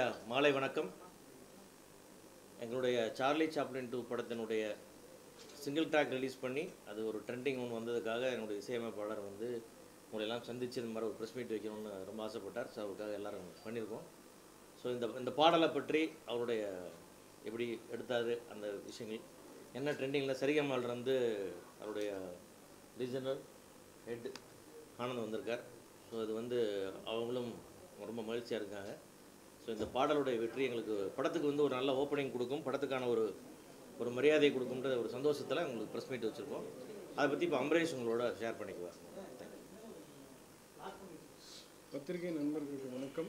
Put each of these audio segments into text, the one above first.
மாலை வணக்கம் எங்களுடைய சார்லி சாப்ளின் டூ படத்தினுடைய சிங்கிள் ட்ராக் ரிலீஸ் பண்ணி அது ஒரு ட்ரெண்டிங் ஒன்று வந்ததுக்காக என்னுடைய இசையமைப்பாளர் வந்து உங்களையெல்லாம் சந்திச்சு இந்த மாதிரி ஒரு ப்ரெஸ் மீட் வைக்கணும்னு ரொம்ப ஆசைப்பட்டார் ஸோ அவருக்காக எல்லாரும் பண்ணியிருக்கோம் ஸோ இந்த இந்த பாடலை பற்றி அவருடைய எப்படி எடுத்தார் அந்த விஷயங்கள் என்ன ட்ரெண்டிங்கில் சரிகமால் இருந்து அவருடைய ரீஜனல் ஹெட் ஆனந்த் வந்திருக்கார் ஸோ இது வந்து அவங்களும் ரொம்ப மகிழ்ச்சியாக இருக்காங்க ஸோ இந்த பாடலுடைய வெற்றி எங்களுக்கு படத்துக்கு வந்து ஒரு நல்ல ஓப்பனிங் கொடுக்கும் படத்துக்கான ஒரு ஒரு மரியாதை கொடுக்கும்ன்ற ஒரு சந்தோஷத்தில் உங்களுக்கு ப்ரெஸ் மீட் வச்சுருக்கோம் அதை பற்றி இப்போ அம்பரேஷ் உங்களோட ஷேர் பண்ணிக்குவார் தேங்க்யூ பத்திரிகை நண்பர்களுக்கு வணக்கம்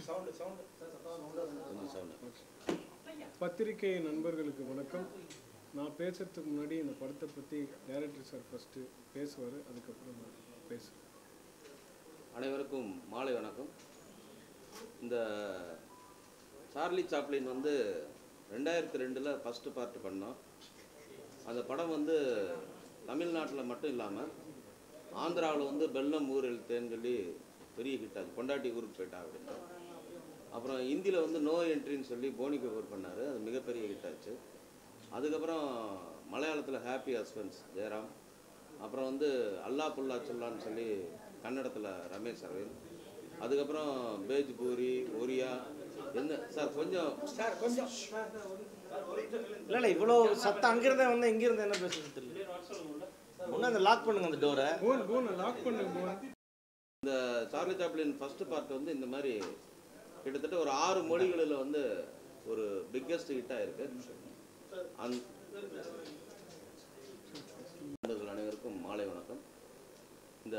பத்திரிகை நண்பர்களுக்கு வணக்கம் நான் பேசுறதுக்கு முன்னாடி இந்த படத்தை பற்றி டைரக்டர் சார் ஃபஸ்ட்டு பேசுவார் அதுக்கப்புறம் நான் பேசுகிறேன் அனைவருக்கும் மாலை வணக்கம் இந்த சார்லி சாப்ளின் வந்து ரெண்டாயிரத்தி ரெண்டில் ஃபஸ்ட்டு பார்ட் பண்ணோம் அந்த படம் வந்து தமிழ்நாட்டில் மட்டும் இல்லாமல் ஆந்திராவில் வந்து பெல்லம் ஊரில் தேன்னு சொல்லி பெரிய ஹிட் ஆச்சு பொண்டாட்டி ஊருக்கு போயிட்டா அப்படின்னு அப்புறம் ஹிந்தியில் வந்து நோ என்ட்ரின்னு சொல்லி போனி கபூர் பண்ணார் அது மிகப்பெரிய ஹிட் ஆச்சு அதுக்கப்புறம் மலையாளத்தில் ஹாப்பி ஹஸ்பண்ட்ஸ் ஜெயராம் அப்புறம் வந்து அல்லா புல்லா சொல்லான்னு சொல்லி கன்னடத்தில் ரமேஷ் அரவிந்த் அதுக்கப்புறம் பேஜ் பூரி ஒரியா எந்த சார் கொஞ்சம் இல்லை இல்லை இவ்வளோ சத்தம் அங்கிருந்தே வந்து இங்கிருந்து என்ன பேசுறது தெரியல ஒன்று அந்த லாக் பண்ணுங்க அந்த டோரை போன் போனை லாக் பண்ணு போன் இந்த சார்லி சாப்ளின் ஃபர்ஸ்ட் பார்ட் வந்து இந்த மாதிரி கிட்டத்தட்ட ஒரு ஆறு மொழிகளில் வந்து ஒரு பிக்கெஸ்ட் ஹிட்டாக இருக்கு அந் நண்பர்கள் அனைவருக்கும் மாலை வணக்கம் இந்த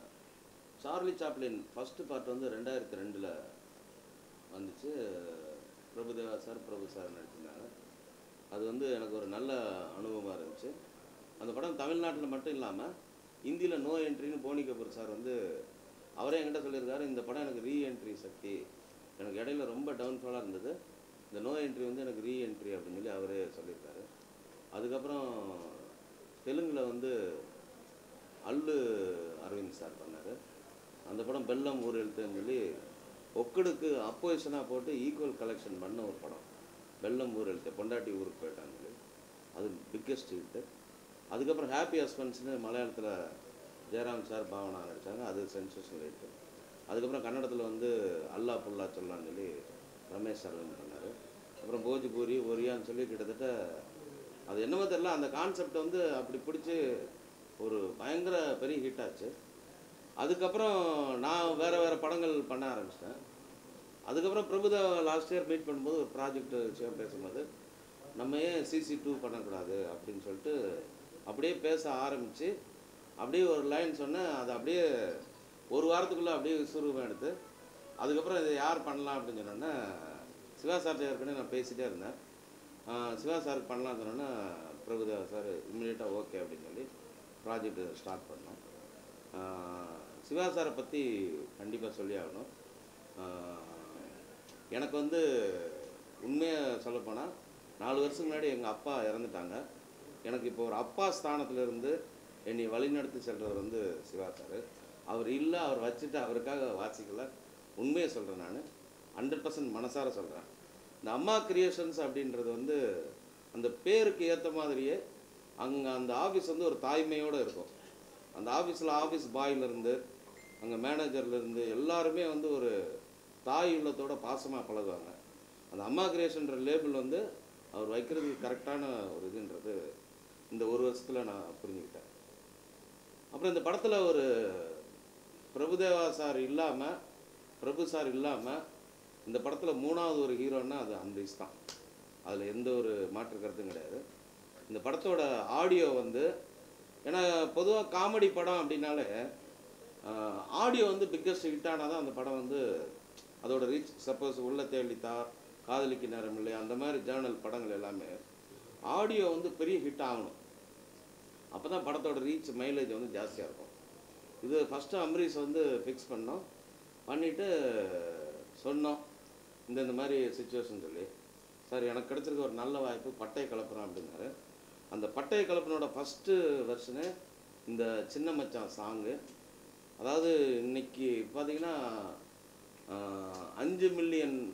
சார்லி சாப்ளின் ஃபர்ஸ்ட் பார்ட் வந்து ரெண்டாயிரத்தி ரெண்டில் வந்துச்சு பிரபுதேவா சார் பிரபு சார் நடிச்சிருந்தாங்க அது வந்து எனக்கு ஒரு நல்ல அனுபவமாக இருந்துச்சு அந்த படம் தமிழ்நாட்டில் மட்டும் இல்லாமல் இந்தியில் நோ என்ட்ரின்னு போனி கபூர் சார் வந்து அவரே என்கிட்ட சொல்லியிருக்காரு இந்த படம் எனக்கு ரீ என்ட்ரி சக்தி எனக்கு இடையில ரொம்ப டவுன்ஃபாலாக இருந்தது இந்த நோ என்ட்ரி வந்து எனக்கு ரீ என்ட்ரி அப்படின்னு சொல்லி அவரே சொல்லியிருக்காரு அதுக்கப்புறம் தெலுங்கில் வந்து அல்லு அரவிந்த் சார் பண்ணார் அந்த படம் பெல்லம் ஊர் எழுத்துன்னு சொல்லி ஒக்கடுக்கு அப்போசிஷனாக போட்டு ஈக்குவல் கலெக்ஷன் பண்ண ஒரு படம் வெள்ளம் ஊர் எழுத்து பொண்டாட்டி ஊருக்கு போயிட்டாங்க சொல்லி அது பிக்கெஸ்ட் ஹிட்டு அதுக்கப்புறம் ஹாப்பி ஹஸ்பண்ட்ஸ்னு மலையாளத்தில் ஜெயராம் சார் பாவனா நடித்தாங்க அது சென்சேஷனல் ஹிட்டு அதுக்கப்புறம் கன்னடத்தில் வந்து அல்லா புல்லா சொல்லான்னு சொல்லி ரமேஷ் அரவிந்த் பண்ணார் அப்புறம் போஜ்பூரி ஒரியான்னு சொல்லி கிட்டத்தட்ட அது என்னமோ தெரியல அந்த கான்செப்ட் வந்து அப்படி பிடிச்சி ஒரு பயங்கர பெரிய ஹிட் ஆச்சு அதுக்கப்புறம் நான் வேறு வேறு படங்கள் பண்ண ஆரம்பிச்சிட்டேன் அதுக்கப்புறம் பிரபுதேவா லாஸ்ட் இயர் மீட் பண்ணும்போது ஒரு ப்ராஜெக்ட் விஷயம் பேசும்போது நம்ம ஏன் சிசி டூ பண்ணக்கூடாது அப்படின்னு சொல்லிட்டு அப்படியே பேச ஆரம்பித்து அப்படியே ஒரு லைன் சொன்னேன் அது அப்படியே ஒரு வாரத்துக்குள்ளே அப்படியே விஸ்வரூபம் எடுத்து அதுக்கப்புறம் இதை யார் பண்ணலாம் அப்படின்னு சொன்னோன்னே சிவா சார்ட்ட ஏற்கனவே நான் பேசிகிட்டே இருந்தேன் ஆஹ் சிவா சாருக்கு பண்ணலாம்னு சொன்னோன்னே பிரபுதேவா சார் இம்மிடியட்டாக ஓகே அப்படின்னு சொல்லி ப்ராஜெக்ட் ஸ்டார்ட் பண்ணோம் ஆஹ் சிவா சாரை பற்றி கண்டிப்பாக சொல்லி ஆகணும் ஆஹ் எனக்கு வந்து உண்மையாக சொல்லப்போனால் நாலு வருஷம் முன்னாடி எங்கள் அப்பா இறந்துட்டாங்க எனக்கு இப்போ ஒரு அப்பா ஸ்தானத்துல இருந்து என்னை வழிநடத்தி செல்றவர் வந்து சிவா சார் அவர் இல்லை அவர் வச்சுட்டு அவருக்காக வாசிக்கல உண்மையை சொல்கிறேன் நான் ஹண்ட்ரட் பர்சன்ட் மனசார சொல்கிறேன் இந்த அம்மா கிரியேஷன்ஸ் அப்படின்றது வந்து அந்த பேருக்கு ஏற்ற மாதிரியே அங்கே அந்த ஆஃபீஸ் வந்து ஒரு தாய்மையோடு இருக்கும் அந்த ஆஃபீஸில் ஆஃபீஸ் பாயிலிருந்து அங்கே மேனேஜர்லேருந்து எல்லாருமே வந்து ஒரு தாய் உள்ளத்தோட பாசமாக பழகுவாங்க அந்த அம்மா கிரியேஷன்ற லேபிள் வந்து அவர் வைக்கிறதுக்கு கரெக்டான ஒரு இதுன்றது இந்த ஒரு வருஷத்தில் நான் புரிஞ்சுக்கிட்டேன் அப்புறம் இந்த படத்தில் ஒரு பிரபுதேவா சார் இல்லாமல் பிரபு சார் இல்லாமல் இந்த படத்தில் மூணாவது ஒரு ஹீரோன்னா அது அம்பரீஷ் தான் அதில் எந்த ஒரு மாற்று கருத்தும் கிடையாது இந்த படத்தோட ஆடியோ வந்து ஏன்னா பொதுவாக காமெடி படம் அப்படின்னாலே ஆடியோ வந்து பிக்கஸ்ட் ஹிட் ஆனால் தான் அந்த படம் வந்து அதோட ரீச் சப்போஸ் உள்ள தேளித்தா காதலிக்கு நேரம் இல்லை அந்த மாதிரி ஜேர்னல் படங்கள் எல்லாமே ஆடியோ வந்து பெரிய ஹிட் ஆகணும் அப்போ தான் படத்தோட ரீச் மைலேஜ் வந்து ஜாஸ்தியாக இருக்கும் இது ஃபஸ்ட்டு அம்பரீஷ் வந்து ஃபிக்ஸ் பண்ணோம் பண்ணிவிட்டு சொன்னோம் இந்த இந்த மாதிரி சுச்சுவேஷன் சொல்லி சார் எனக்கு கிடச்சிருக்க ஒரு நல்ல வாய்ப்பு பட்டை கலப்புறோம் அப்படின்னாரு அந்த பட்டை கலப்பினோட ஃபஸ்ட்டு வெர்ஷனு இந்த சின்ன மச்சான் சாங்கு அதாவது இன்னைக்கு பார்த்தீங்கன்னா ஆஹ், அஞ்சு மில்லியன்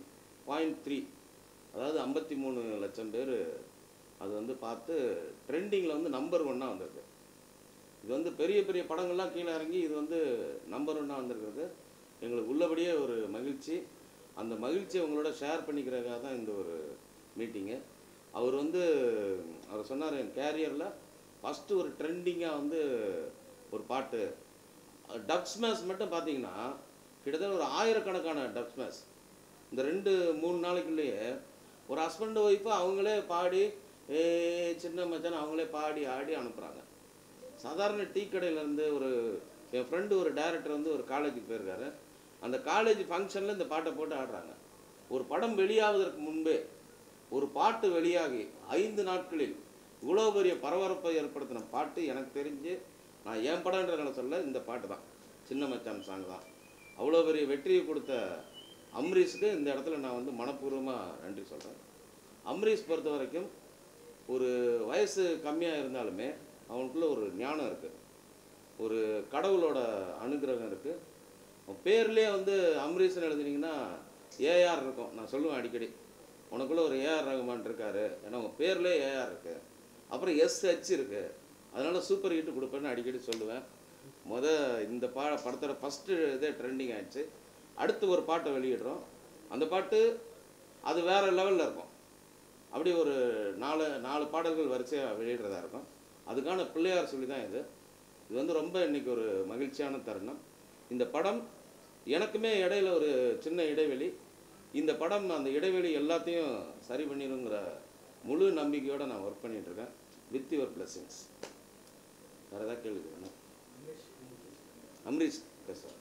பாயிண்ட் த்ரீ அதாவது ஐம்பத்தி மூணு லட்சம் பேர் அது வந்து பார்த்து ட்ரெண்டிங்கில் வந்து நம்பர் ஒன்னாக வந்திருக்கு இது வந்து பெரிய பெரிய படங்கள்லாம் கீழே இறங்கி இது வந்து நம்பர் ஒன்னாக வந்திருக்கிறது எங்களுக்கு உள்ளபடியே ஒரு மகிழ்ச்சி அந்த மகிழ்ச்சியை உங்களோட ஷேர் பண்ணிக்கிறதுக்காக தான் இந்த ஒரு மீட்டிங்கு அவர் வந்து அவர் சொன்னார் என் கேரியரில் ஃபஸ்ட்டு ஒரு ட்ரெண்டிங்காக வந்து ஒரு பாட்டு டப் ஸ்மேஷ் மட்டும் பார்த்தீங்கன்னா கிட்டத்தட்ட ஒரு ஆயிரக்கணக்கான டப் ஸ்மேஷ் இந்த ரெண்டு மூணு நாளைக்குள்ளேயே ஒரு ஹஸ்பண்ட் ஒய்ஃபு அவங்களே பாடி ஏ சின்ன மச்சான் அவங்களே பாடி ஆடி அனுப்புகிறாங்க சாதாரண டீ கடையிலேருந்து ஒரு என் ஃப்ரெண்டு ஒரு டைரக்டர் வந்து ஒரு காலேஜுக்கு போயிருக்காரு அந்த காலேஜ் ஃபங்க்ஷனில் இந்த பாட்டை போட்டு ஆடுறாங்க ஒரு படம் வெளியாவதற்கு முன்பே ஒரு பாட்டு வெளியாகி ஐந்து நாட்களில் இவ்வளோ பெரிய பரபரப்பை ஏற்படுத்தின பாட்டு எனக்கு தெரிஞ்சு நான் என் படம்ன்றதுனால சொல்ல இந்த பாட்டு தான் சின்ன மச்சான் சாங் தான் அவ்வளோ பெரிய வெற்றியை கொடுத்த அம்ரீஷுக்கு இந்த இடத்துல நான் வந்து மனப்பூர்வமாக நன்றி சொல்கிறேன் அம்ரீஷ் பொறுத்த வரைக்கும் ஒரு வயசு கம்மியாக இருந்தாலுமே அவனுக்குள்ள ஒரு ஞானம் இருக்குது ஒரு கடவுளோட அனுகிரகம் இருக்குது அவன் பேர்லேயே வந்து அம்ரீஷ்னு எழுதுனீங்கன்னா ஏஆர் இருக்கும் நான் சொல்லுவேன் அடிக்கடி உனக்குள்ள ஒரு ஏஆர் ரகுமான் இருக்காரு ஏன்னா உங்கள் பேர்லேயே ஏஆர் இருக்கு அப்புறம் எஸ்ஹெச் இருக்கு அதனால சூப்பர் ஹிட் கொடுப்பேன்னு அடிக்கடி சொல்லுவேன் முத இந்த பா படத்தோட ஃபஸ்ட்டு இதே ட்ரெண்டிங் ஆயிடுச்சு அடுத்து ஒரு பாட்டை வெளியிடுறோம் அந்த பாட்டு அது வேற லெவலில் இருக்கும் அப்படி ஒரு நாலு நாலு பாடல்கள் வரிசையாக வெளியிடுறதா இருக்கும் அதுக்கான பிள்ளையார் சொல்லி தான் இது இது வந்து ரொம்ப இன்னைக்கு ஒரு மகிழ்ச்சியான தருணம் இந்த படம் எனக்குமே இடையில ஒரு சின்ன இடைவெளி இந்த படம் அந்த இடைவெளி எல்லாத்தையும் சரி பண்ணிடுங்கிற முழு நம்பிக்கையோடு நான் ஒர்க் பண்ணிட்டு இருக்கேன் வித் யுவர் பிளெஸிங்ஸ் வேறு ஏதாவது கேள்வி வேணும் அம்ரீஷ் பேசுகிறேன்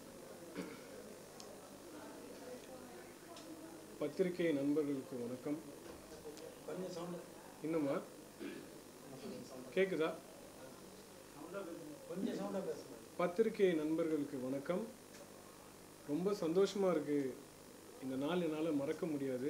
பத்திரிகை நண்பர்களுக்கு வணக்கம் இன்னுமா கேக்குதா பத்திரிகை நண்பர்களுக்கு வணக்கம் ரொம்ப சந்தோஷமா இருக்கு இந்த நாள் என்னால் மறக்க முடியாது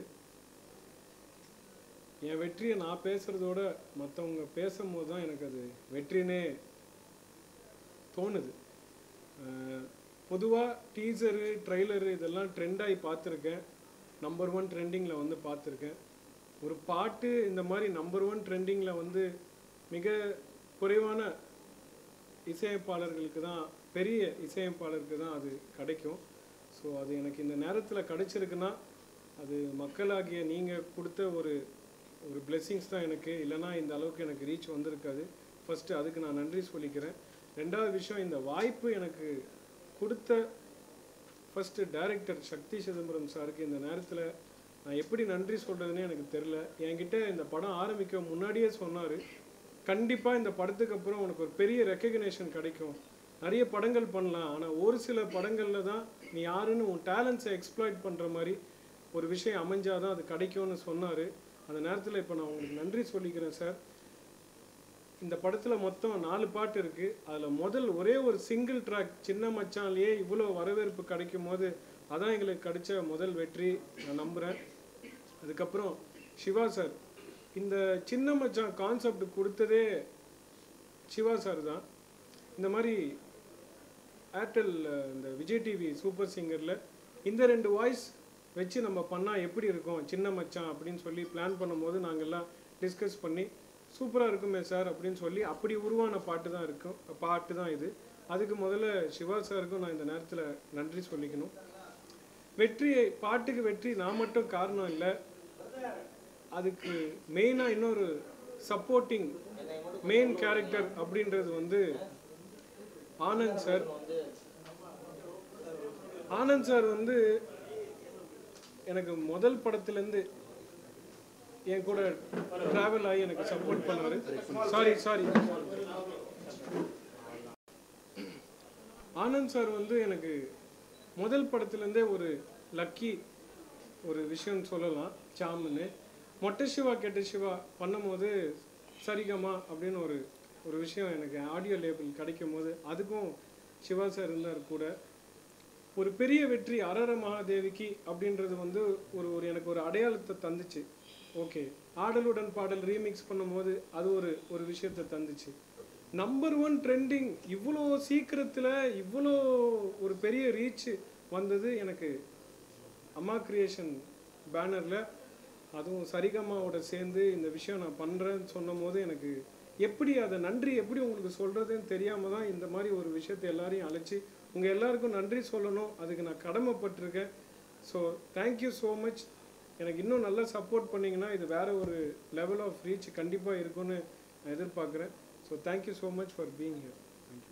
என் வெற்றியை நான் பேசுறதோட மற்றவங்க பேசும்போது தான் எனக்கு அது வெற்றினே தோணுது பொதுவாக டீசரு ட்ரைலரு இதெல்லாம் ட்ரெண்டாகி பார்த்துருக்கேன் நம்பர் ஒன் ட்ரெண்டிங்கில் வந்து பார்த்துருக்கேன் ஒரு பாட்டு இந்த மாதிரி நம்பர் ஒன் ட்ரெண்டிங்கில் வந்து மிக குறைவான இசையமைப்பாளர்களுக்கு தான் பெரிய இசையமைப்பாளருக்கு தான் அது கிடைக்கும் ஸோ அது எனக்கு இந்த நேரத்தில் கிடைச்சிருக்குன்னா அது மக்களாகிய நீங்கள் கொடுத்த ஒரு ஒரு blessings தான் எனக்கு இல்லைன்னா இந்த அளவுக்கு எனக்கு ரீச் வந்திருக்காது ஃபஸ்ட்டு அதுக்கு நான் நன்றி சொல்லிக்கிறேன் ரெண்டாவது விஷயம் இந்த வாய்ப்பு எனக்கு கொடுத்த ஃபஸ்ட்டு டைரக்டர் சக்தி சிதம்பரம் சாருக்கு இந்த நேரத்தில் நான் எப்படி நன்றி சொல்கிறதுனே எனக்கு தெரில என்கிட்ட இந்த படம் ஆரம்பிக்க முன்னாடியே சொன்னார் கண்டிப்பாக இந்த படத்துக்கு அப்புறம் உனக்கு ஒரு பெரிய ரெக்கக்னேஷன் கிடைக்கும் நிறைய படங்கள் பண்ணலாம் ஆனால் ஒரு சில படங்களில் தான் நீ யாருன்னு உன் டேலண்ட்ஸை எக்ஸ்ப்ளாய்ட் பண்ணுற மாதிரி ஒரு விஷயம் அமைஞ்சாதான் அது கிடைக்கும்னு சொன்னார் அந்த நேரத்தில் இப்போ நான் உங்களுக்கு நன்றி சொல்லிக்கிறேன் சார் இந்த படத்தில் மொத்தம் நாலு பாட்டு இருக்குது அதில் முதல் ஒரே ஒரு சிங்கிள் ட்ராக் சின்ன மச்சான்லேயே இவ்வளோ வரவேற்பு கிடைக்கும் போது அதான் எங்களுக்கு கிடைச்ச முதல் வெற்றி நான் நம்புகிறேன் அதுக்கப்புறம் சிவா சார் இந்த சின்ன மச்சான் கான்செப்ட் கொடுத்ததே சிவா சார் தான் இந்த மாதிரி ஏர்டெல் அஹ், இந்த விஜய் டிவி சூப்பர் சிங்கரில் இந்த ரெண்டு வாய்ஸ் வச்சு நம்ம பண்ணால் எப்படி இருக்கும் சின்ன மச்சான் அப்படின்னு சொல்லி பிளான் பண்ணும்போது நாங்கள்லாம் டிஸ்கஸ் பண்ணி சூப்பராக இருக்குமே சார் அப்படின்னு சொல்லி அப்படி உருவான பாட்டு தான் இருக்கும் பாட்டு தான் இது அதுக்கு முதல்ல சிவா சாருக்கும் நான் இந்த நேரத்தில் நன்றி சொல்லிக்கணும் வெற்றியை பாட்டுக்கு வெற்றி நான் மட்டும் காரணம் இல்லை அதுக்கு மெயினாக இன்னொரு சப்போர்ட்டிங் மெயின் கேரக்டர் அப்படின்றது வந்து ஆனந்த் சார் ஆனந்த் சார் வந்து எனக்கு முதல் படத்துலேருந்து என் கூட டிராவல் ஆகி எனக்கு சப்போர்ட் பண்ணாரு சாரி சாரி ஆனந்த் சார் வந்து எனக்கு முதல் படத்துலேருந்தே ஒரு லக்கி ஒரு விஷயம் சொல்லலாம் சாமுன்னு மொட்டை சிவா கெட்ட சிவா பண்ணும்போது சரிகமா அப்படின்னு ஒரு ஒரு விஷயம் எனக்கு ஆடியோ லேபிள் கிடைக்கும் போது அதுக்கும் சிவா சார் இருந்தார் கூட ஒரு பெரிய வெற்றி அரர மகாதேவிக்கு அப்படின்றது வந்து ஒரு ஒரு எனக்கு ஒரு அடையாளத்தை தந்துச்சு ஓகே ஆடலுடன் பாடல் ரீமிக்ஸ் பண்ணும்போது அது ஒரு ஒரு விஷயத்தை தந்துச்சு நம்பர் ஒன் ட்ரெண்டிங் இவ்வளோ சீக்கிரத்தில் இவ்வளோ ஒரு பெரிய ரீச் வந்தது எனக்கு அம்மா கிரியேஷன் பேனரில் அதுவும் சரிகமாவோட சேர்ந்து இந்த விஷயம் நான் பண்ணுறேன்னு சொன்னும் போது எனக்கு எப்படி அதை நன்றி எப்படி உங்களுக்கு சொல்கிறதுன்னு தெரியாமல் தான் இந்த மாதிரி ஒரு விஷயத்தை எல்லாரையும் அழைச்சி உங்கள் எல்லாருக்கும் நன்றி சொல்லணும் அதுக்கு நான் கடமைப்பட்டிருக்கேன் ஸோ தேங்க்யூ ஸோ மச் எனக்கு இன்னும் நல்லா சப்போர்ட் பண்ணீங்கன்னா இது வேற ஒரு லெவல் ஆஃப் ரீச் கண்டிப்பாக இருக்கும்னு நான் எதிர்பார்க்குறேன் so thank you so much for being here thank you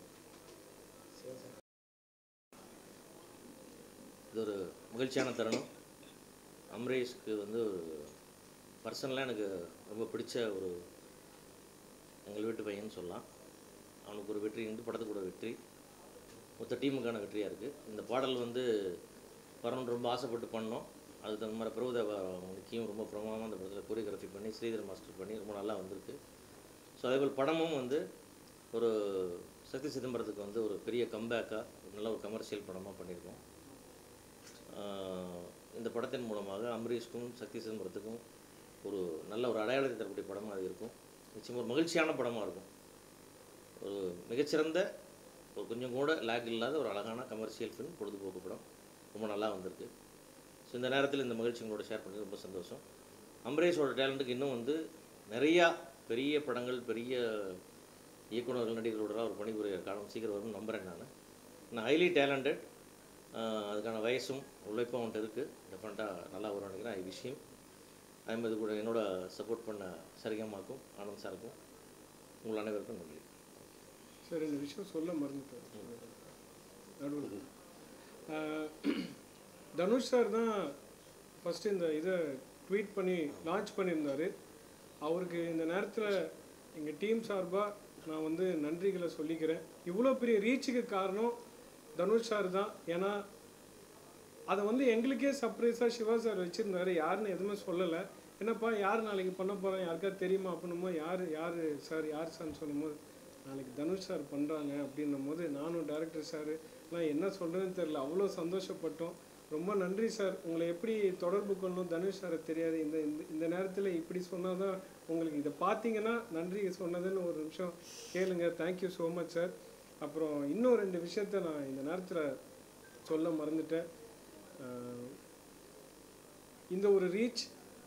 இது ஒரு மகிழ்ச்சியான தருணம் அம்ரேஷ்க்கு வந்து ஒரு பர்சனலாக எனக்கு ரொம்ப பிடிச்ச ஒரு எங்கள் வீட்டு பையன் சொல்லலாம் அவனுக்கு ஒரு வெற்றி இந்த படத்துக்கு ஒரு வெற்றி மொத்த டீமுக்கான வெற்றியாக இருக்குது இந்த பாடல் வந்து வரணும்னு ரொம்ப ஆசைப்பட்டு பண்ணோம் அதுக்கு தகுந்த மாதிரி பிரபுதேவா முக்கியம் ரொம்ப பிரமாதமாக அந்த படத்தில் கொரியோகிராஃபி பண்ணி ஸ்ரீதர் மாஸ்டர் பண்ணி ரொம்ப நல்லா வந்திருக்கு ஸோ அதேபோல் படமும் வந்து ஒரு சக்தி சிதம்பரத்துக்கு வந்து ஒரு பெரிய கம்பேக்காக நல்ல ஒரு கமர்ஷியல் படமாக பண்ணியிருக்கோம் ஆஹ் இந்த படத்தின் மூலமாக அம்பரீஷ்க்கும் சக்தி சிதம்பரத்துக்கும் ஒரு நல்ல ஒரு அடையாளத்தை தரக்கூடிய படமாக அது இருக்கும் நிச்சயமாக ஒரு மகிழ்ச்சியான படமாக இருக்கும் ஒரு மிகச்சிறந்த ஒரு கொஞ்சம் கூட லேக் இல்லாத ஒரு அழகான கமர்ஷியல் ஃபிலிம் பொழுதுபோக்கு படம் ரொம்ப நல்லா வந்திருக்கு ஸோ இந்த நேரத்தில் இந்த மகிழ்ச்சி உங்களோட ஷேர் பண்ணி ரொம்ப சந்தோஷம் அம்பரீஷோட டேலண்ட்டுக்கு இன்னும் வந்து நிறையா பெரிய படங்கள் பெரிய இயக்குனர்கள் நடிகர்களோட அவர் பணிபுரிய காலம் சீக்கிரம் வரும்னு நம்புகிறேன் நான் நான் ஹைலி டேலண்டட் அதுக்கான வயசும் உழைப்பும் அவன்கிட்ட இருக்குது டெஃபினட்டாக நல்லா வரும்னு நினைக்கிறேன் ஐ விஷயம் அதே மாதிரி கூட என்னோட சப்போர்ட் பண்ண சரிகமாக்கும் ஆனந்த் சாருக்கும் உங்கள் அனைவருக்கும் நன்றி சார் இந்த விஷயம் சொல்ல மறந்துட்டேன் நடுவில் ஆஹ், தனுஷ் சார் தான் ஃபஸ்ட்டு இந்த இதை ட்வீட் பண்ணி லான்ச் பண்ணியிருந்தாரு அவருக்கு இந்த நேரத்தில் எங்கள் டீம் சார்பாக நான் வந்து நன்றிகளை சொல்லிக்கிறேன் இவ்வளோ பெரிய ரீச்சுக்கு காரணம் தனுஷ் சார் தான் ஏன்னா அதை வந்து எங்களுக்கே சர்ப்ரைஸாக சிவா சார் வச்சுருந்தாரு யாருன்னு எதுவுமே சொல்லலை என்னப்பா யார் நாளைக்கு பண்ண போகிறோம் யாருக்காவது தெரியுமா அப்படின்னும் போது யார் யார் சார் யார் சார்னு சொல்லும்போது நாளைக்கு தனுஷ் சார் பண்ணுறாங்க அப்படின்னும் போது நானும் டேரக்டர் சார் எல்லாம் என்ன சொல்கிறதுன்னு தெரில அவ்வளோ சந்தோஷப்பட்டோம் ரொம்ப நன்றி சார் உங்களை எப்படி தொடர்பு கொள்ளணும் தனுஷ் சாரை தெரியாது இந்த இந்த- இந்த நேரத்தில் இப்படி சொன்னால் தான் உங்களுக்கு இதை பார்த்தீங்கன்னா நன்றி சொன்னதுன்னு ஒரு நிமிஷம் கேளுங்க தேங்க்யூ ஸோ மச் சார் அப்புறம் இன்னும் ரெண்டு விஷயத்த நான் இந்த நேரத்தில் சொல்ல மறந்துட்டேன் ஆஹ் இந்த ஒரு ரீச்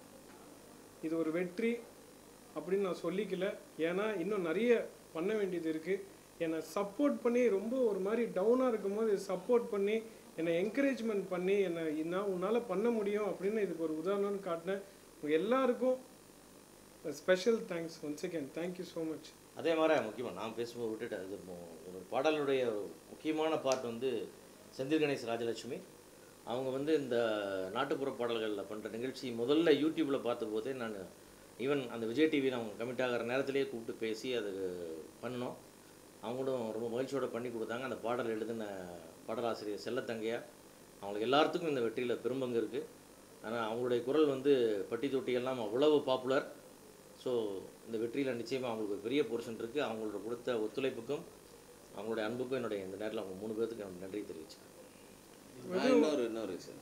இது ஒரு வெற்றி அப்படின்னு நான் சொல்லிக்கல ஏன்னா இன்னும் நிறைய பண்ண வேண்டியது இருக்குது என்னை சப்போர்ட் பண்ணி ரொம்ப ஒரு மாதிரி டவுனாக இருக்கும்போது சப்போர்ட் பண்ணி என்னை என்கரேஜ்மெண்ட் பண்ணி என்னை நான் உன்னால் பண்ண முடியும் அப்படின்னு இதுக்கு ஒரு உதாரணம்னு காட்டினேன் உங்க எல்லாருக்கும் special thanks once again thank you so much அதே மாதிரி முக்கியமாக நான் பேசும்போது விட்டுட்டு அது மு- ஒரு பாடலுடைய ஒரு முக்கியமான பார்ட் வந்து செந்தில் கணேஷ் ராஜலட்சுமி அவங்க வந்து இந்த நாட்டுப்புற பாடல்களில் பண்ணுற நிகழ்ச்சி முதல்ல யூடியூப்பில் பார்த்தபோதே நான் ஈவன் அந்த விஜய் டிவியில் அவங்க கமிட் ஆகிற நேரத்திலேயே கூப்பிட்டு பேசி அது பண்ணோம் அவங்களும் ரொம்ப மகிழ்ச்சியோட பண்ணி கொடுத்தாங்க அந்த பாடல் எழுதின பாடலாசிரியர் செல்லத்தங்கையா அவங்களுக்கு எல்லாத்துக்கும் இந்த வெற்றியில் பெரும்பங்கு இருக்குது ஆனால் அவங்களுடைய குரல் வந்து பட்டி தொட்டி எல்லாம் அவ்வளவு பாப்புலர் ஸோ இந்த வெற்றியில் நிச்சயமாக அவங்களுக்கு ஒரு பெரிய போர்ஷன் இருக்குது அவங்களோட கொடுத்த ஒத்துழைப்புக்கும் அவங்களுடைய அன்புக்கும் என்னுடைய இந்த நேரத்தில் அவங்க மூணு பேர்த்துக்கு நான் நன்றி தெரிவிச்சுக்கிறேன் நான் இன்னொரு இன்னொரு விஷயம்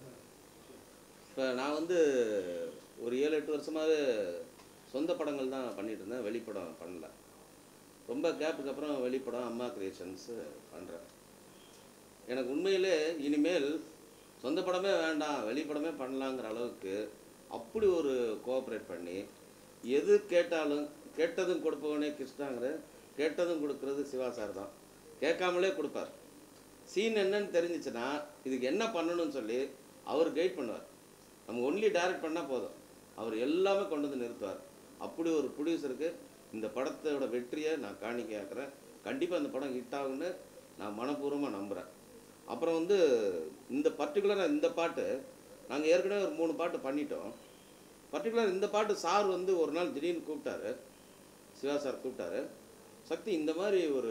இப்போ நான் வந்து ஒரு ஏழு எட்டு வருஷமாவே சொந்த படங்கள் தான் பண்ணிட்டு இருந்தேன் வெளிப்படம் பண்ணல ரொம்ப கேப்புக்கு அப்புறம் வெளிப்படம் அம்மா கிரியேஷன்ஸு பண்ணுறேன் எனக்கு உண்மையிலே இனிமேல் சொந்த படமே வேண்டாம் வெளிப்படமே பண்ணலாங்கிற அளவுக்கு அப்படி ஒரு கோஆப்ரேட் பண்ணி எது கேட்டாலும் கேட்டதும் கொடுப்பவனே கிருஷ்ணாங்கிற கேட்டதும் கொடுக்கறது சிவா சார் தான் கேட்காமலே கொடுப்பார் சீன் என்னன்னு தெரிஞ்சிச்சுன்னா இதுக்கு என்ன பண்ணணும்னு சொல்லி அவர் கைட் பண்ணுவார் நம்ம ஒன்லி டைரக்ட் பண்ணால் போதும் அவர் எல்லாமே கொண்டு வந்து நிறுத்துவார் அப்படி ஒரு ப்ரொடியூசருக்கு இந்த படத்தோட வெற்றியை நான் காணிக்கையாக்குறேன் கண்டிப்பாக இந்த படம் ஹிட் ஆகும்னு நான் மனப்பூர்வமாக நம்புகிறேன் அப்புறம் வந்து இந்த பர்டிகுலராக இந்த பாட்டு நாங்கள் ஏற்கனவே ஒரு மூணு பாட்டு பண்ணிட்டோம் பர்டிகுலர் இந்த பாட்டு சார் வந்து ஒரு நாள் திடீர்னு கூப்பிட்டாரு சிவா சார் கூப்பிட்டாரு சக்தி இந்த மாதிரி ஒரு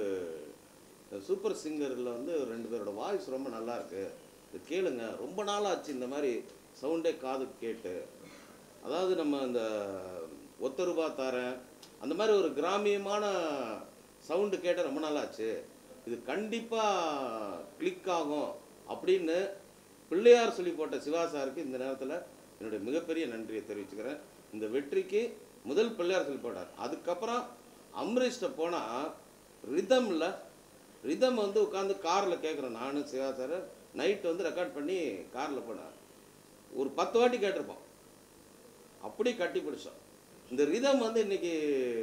சூப்பர் சிங்கரில் வந்து ரெண்டு பேரோட வாய்ஸ் ரொம்ப நல்லா இருக்கு இது கேளுங்க ரொம்ப நாளாச்சு இந்த மாதிரி சவுண்டே காதுக்கு கேட்டு அதாவது நம்ம இந்த ஒத்த ரூபா தாரேன் அந்த மாதிரி ஒரு கிராமியமான சவுண்டு கேட்ட ரொம்ப நாளாச்சு இது கண்டிப்பாக கிளிக் ஆகும் அப்படின்னு பிள்ளையார் சொல்லி போட்ட சிவா சாருக்கு இந்த நேரத்தில் என்னுடைய மிகப்பெரிய நன்றியை தெரிவிச்சுக்கிறேன் இந்த வெற்றிக்கு முதல் பிள்ளையார் சொல்லி போட்டார் அதுக்கப்புறம் அம்ரீஷ்ட போனால் ரிதமில் ரிதம் வந்து உட்காந்து காரில் கேட்குறேன் நானும் சிவா சார் நைட் வந்து ரெக்கார்ட் பண்ணி காரில் போனேன் ஒரு பத்து வாட்டி கேட்டிருப்போம் அப்படி கட்டி பிடிச்சோம் இந்த ரிதம் வந்து இன்னைக்கு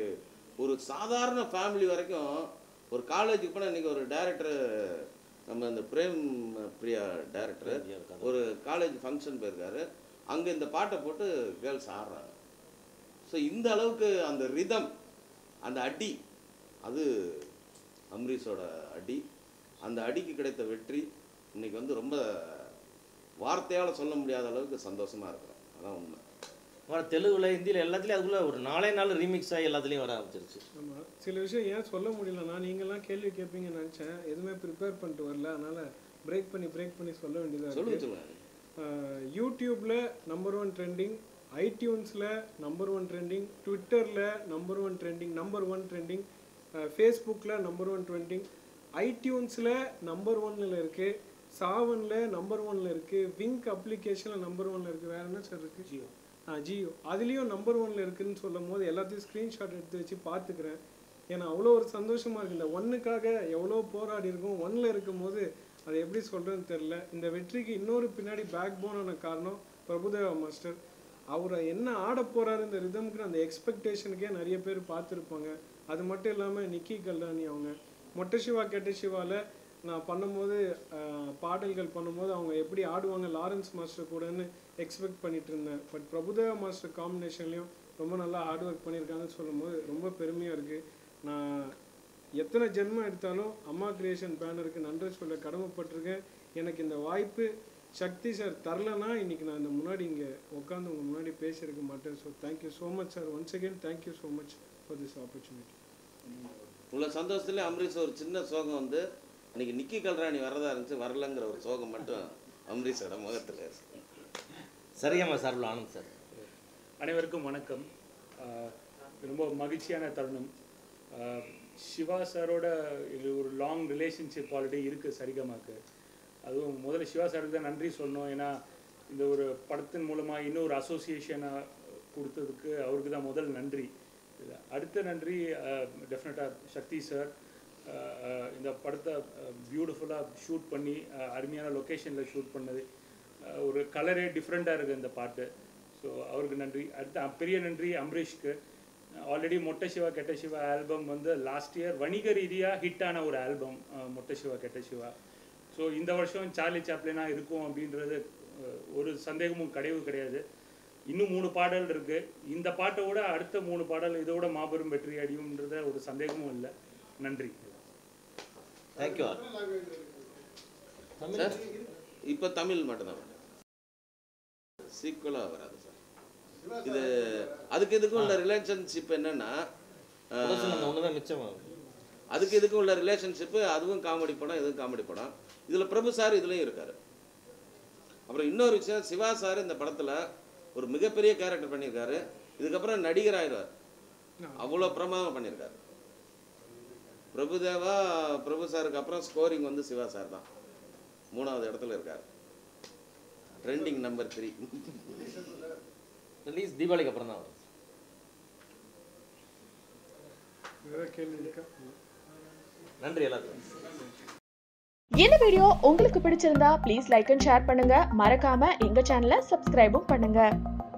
ஒரு சாதாரண ஃபேமிலி வரைக்கும் ஒரு காலேஜுக்கு போனால் இன்னைக்கு ஒரு டைரக்டர் நம்ம இந்த பிரேம் பிரியா டைரக்டர் ஒரு காலேஜ் ஃபங்க்ஷன் போயிருக்காரு அங்கே இந்த பாட்டை போட்டு கேர்ள்ஸ் ஆடுறாங்க ஸோ இந்த அளவுக்கு அந்த ரிதம் அந்த அடி அது அம்ரீஷோட அடி அந்த அடிக்கு கிடைத்த வெற்றி இன்னைக்கு வந்து ரொம்ப வார்த்தையால் சொல்ல முடியாத அளவுக்கு சந்தோஷமா இருக்கிறோம் அதான் உண்மை ஆனால் தெலுங்குல ஹிந்தியில் எல்லாத்துலேயும் அதுக்குள்ளே ஒரு நாலே நாள் ரீமிக்ஸ் ஆகி எல்லாத்துலேயும் வர ஆரம்பிச்சிருச்சு ஆமாம் சில விஷயம் ஏன் சொல்ல முடியலன்னா நீங்கள்லாம் கேள்வி கேட்பீங்கன்னு நினச்சேன் எதுவுமே ப்ரிப்பேர் பண்ணிட்டு வரல அதனால் பிரேக் பண்ணி பிரேக் பண்ணி சொல்ல வேண்டியதாக சொல்லுங்க இருக்குது சொல்லுங்க யூடியூப்பில் நம்பர் ஒன் ட்ரெண்டிங் ஐடியூன்ஸில் நம்பர் ஒன் ட்ரெண்டிங் ட்விட்டரில் number one trending number one trending ஃபேஸ்புக்கில் நம்பர் ஒன் ட்ரெண்டிங் ஐடியூன்ஸில் நம்பர் ஒன்னில் இருக்குது சாவனில் நம்பர் ஒன்னில் இருக்குது விங்க் அப்ளிகேஷனில் நம்பர் ஒன்னில் இருக்குது வேறு என்ன சார் இருக்குது ஜியோ ஆ ஜியோ அதுலேயும் நம்பர் ஒன்னில் இருக்குதுன்னு சொல்லும் போது எல்லாத்தையும் ஸ்க்ரீன்ஷாட் எடுத்து வச்சு பார்த்துக்கிறேன் ஏன்னா அவ்வளோ ஒரு சந்தோஷமாக இருக்குது இந்த ஒன்றுக்காக எவ்வளோ போராடி இருக்கும் ஒன்னில் இருக்கும்போது அதை எப்படி சொல்கிறேன்னு தெரில இந்த வெற்றிக்கு இன்னொரு பின்னாடி பேக் போனான காரணம் பிரபுதேவா மாஸ்டர் அவரை என்ன ஆட போறாரு இந்த ரிதம்க்கு அந்த எக்ஸ்பெக்டேஷனுக்கே நிறைய பேர் பார்த்துருப்பாங்க அது மட்டும் இல்லாமல் நிக்கி கல்ரானி அவங்க மொட்டை சிவா கெட்ட சிவாவில் நான் பண்ணும்போது ஆஹ், பாடல்கள் பண்ணும்போது அவங்க எப்படி ஆடுவாங்க லாரன்ஸ் மாஸ்டர் கூடன்னு எக்ஸ்பெக்ட் பண்ணிட்டு இருந்தேன் பட் பிரபுதேவா மாஸ்டர் காம்பினேஷன்லையும் ரொம்ப நல்லா ஹார்ட் ஒர்க் பண்ணியிருக்காங்கன்னு சொல்லும்போது ரொம்ப பெருமையாக இருக்குது நான் எத்தனை ஜென்மம் எடுத்தாலும் அம்மா கிரியேஷன் பேனருக்கு நன்றி சொல்ல கடமைப்பட்டிருக்கேன் எனக்கு இந்த வாய்ப்பு சக்தி சார் தரலனா இன்னைக்கு நான் இந்த முன்னாடி இங்கே உட்காந்து உங்கள் முன்னாடி பேசியிருக்க மாட்டேன் so thank you so much sir once again thank you so much for this opportunity உள்ள சந்தோஷத்துல அம்ரீஷ் ஒரு சின்ன சோகம் வந்து அன்னைக்கு நிக்கி கல்ராணி வரதா இருந்துச்சு வரலங்கிற ஒரு சோகம் மட்டும் அம்ரீஷோட முகத்துல இருக்கு. சரியாமா சார்பில் ஆனந்த் சார் அனைவருக்கும் வணக்கம் ஆஹ் ரொம்ப மகிழ்ச்சியான தருணம் ஆஹ் சிவா சாரோட இது ஒரு லாங் ரிலேஷன்ஷிப் ஆல்ரெடி இருக்குது சரிகமாக்கு அதுவும் முதல்ல சிவா சாருக்கு தான் நன்றி சொல்லணும் ஏன்னா இந்த ஒரு படத்தின் மூலமாக இன்னொரு அசோசியேஷனாக கொடுத்ததுக்கு அவருக்கு தான் முதல் நன்றி இது அடுத்த நன்றி டெஃபினட்டாக சக்தி சார் இந்த படத்தை பியூட்டிஃபுல்லாக ஷூட் பண்ணி ஆஹ் அருமையான லொக்கேஷனில் ஷூட் பண்ணது ஆஹ் ஒரு கலரே டிஃப்ரெண்ட்டாக இருக்குது இந்த பாட்டு ஸோ அவருக்கு நன்றி அடுத்த பெரிய நன்றி அம்பரீஷ்க்கு ஆல்ரெடி மொட்டை சிவா கெட்ட சிவா ஆல்பம் வந்து லாஸ்ட் இயர் வணிக ரீதியாக ஹிட்டான ஒரு ஆல்பம் மொட்டை சிவா கெட்ட சிவா ஸோ இந்த வருஷம் சார்லி சாப்ளினா இருக்கும் அப்படின்றது அஹ், ஒரு சந்தேகமும் கிடையவு கிடையாது இன்னும் மூணு பாடல் இருக்கு இந்த பாட்டை விட அடுத்த மூணு பாடல் இதோட மாபெரும் வெற்றி அடியும்ன்றத ஒரு சந்தேகமும் இல்லை நன்றி தேங்க்யூ சார் இப்போ தமிழ் மட்டும்தான் சீக்குவலாக வராது சார் இது அதுக்கு இதுக்கும் உள்ள ரிலேஷன்ஷிப் என்னன்னா ஆஹ், அந்த ஒன்று தான் மிச்சம் அதுக்கு இதுக்கும் உள்ள ரிலேஷன்ஷிப்பு அதுவும் காமெடி படம் இதுவும் காமெடி படம் இதில் பிரபு சார் இதுலேயும் இருக்காரு அப்புறம் இன்னொரு விஷயம் சிவா சார் இந்த படத்தில் ஒரு மிகப்பெரிய கேரக்டர் பண்ணியிருக்காரு இதுக்கப்புறம் நடிகர் ஆயிடுவார் அவ்வளோ பிரமாதம் பண்ணியிருக்காரு பிரபுதேவா பிரபு சாருக்கு அப்புறம் ஸ்கோரிங் வந்து சிவா சார் தான் மூணாவது இடத்துல இருக்கார் ட்ரெண்டிங் நம்பர் த்ரீ ரிலீஸ் தீபாவளிக்கு அப்புறம் தான் வரும் வேற கேள்வி இருக்கா நன்றி எல்லாத்துக்கும் இந்த வீடியோ உங்களுக்கு பிடிச்சிருந்தா ப்ளீஸ் லைக் அண்ட் ஷேர் பண்ணுங்க மறக்காம எங்க சேனலை சப்ஸ்கிரைபும் பண்ணுங்க